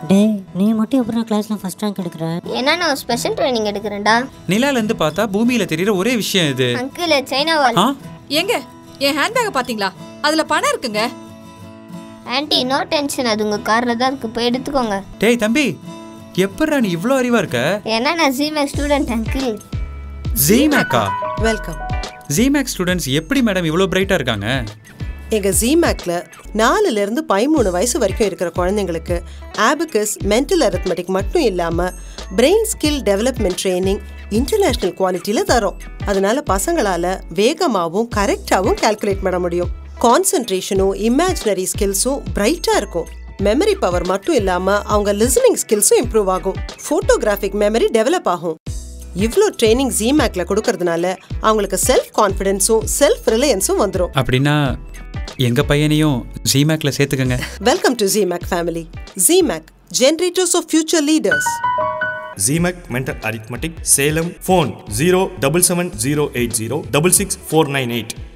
டேய் நீ மட்டும் எப்படி கிளாஸ்ல ஃபர்ஸ்ட் ரேங்க் எடுக்கிற ஏன்னா நான் ஸ்பெஷல் ட்ரைனிங் எடுக்கிறேன்டா நிலால இருந்து பார்த்தா பூமியில தெரியற ஒரே விஷயம் இது அங்கிள் சைனா வால் ஆ ஏங்க என் ஹேண்ட்பேக்கை பாத்தீங்களா அதுல பணம் இருக்குங்க ஆன்ட்டி நோ டென்ஷன் அது உங்க கார்ல தான் இருக்கு போய் எடுத்துக்கோங்க டேய் தம்பி எப்படா நீ இவ்வளோ அறிவா இருக்க ஏன்னா நான் ஜிமேக் ஸ்டூடெண்ட் அங்கிள் ஜிமேக்கா வெல்கம் ஜிமேக் ஸ்டூடெண்ட்ஸ் எப்படி மேடம் இவ்வளோ பிரைட்டா இருக்காங்க எங்க ஜிமேக்ல நாலுல இருந்து பதிமூணு வயசு வரைக்கும் இருக்கிற குழந்தைங்களுக்கு ஆபகஸ் மென்டல் arithmetic மட்டும் இல்லாம brain skill development training international குவாலிட்டியில தரோம் அதனால பசங்களால வேகமாவும் கரெக்டாவும் கால்குலேட் பண்ண முடியும் கான்சென்ட்ரேஷனும் இமேஜினரி ஸ்கில்ஸும் பிரைட்டா இருக்கும் மெமரி பவர் மட்டும் இல்லாம அவங்க லிசனிங் ஸ்கில்ஸும் இம்ப்ரூவ் ஆகும் ஃபோட்டோகிராஃபிக் மெமரி டெவலப் ஆகும் இவ்ளோ ட்ரைனிங் ஜிமேக்ல கொடுக்கறதுனால அவங்களுக்கு செல்ஃப் கான்ஃபிடென்ஸும் செல்ஃப் ரிலையன்ஸும் வந்துடும் அப்படின்னா எங்க பையனையும் ஜிமேக்ல சேர்த்துக்கங்க Welcome to ZMAC family. ZMAC, generators of future leaders. ZMAC Mental Arithmetic, Salem, phone 0 double seven zero eight zero double six four nine eight.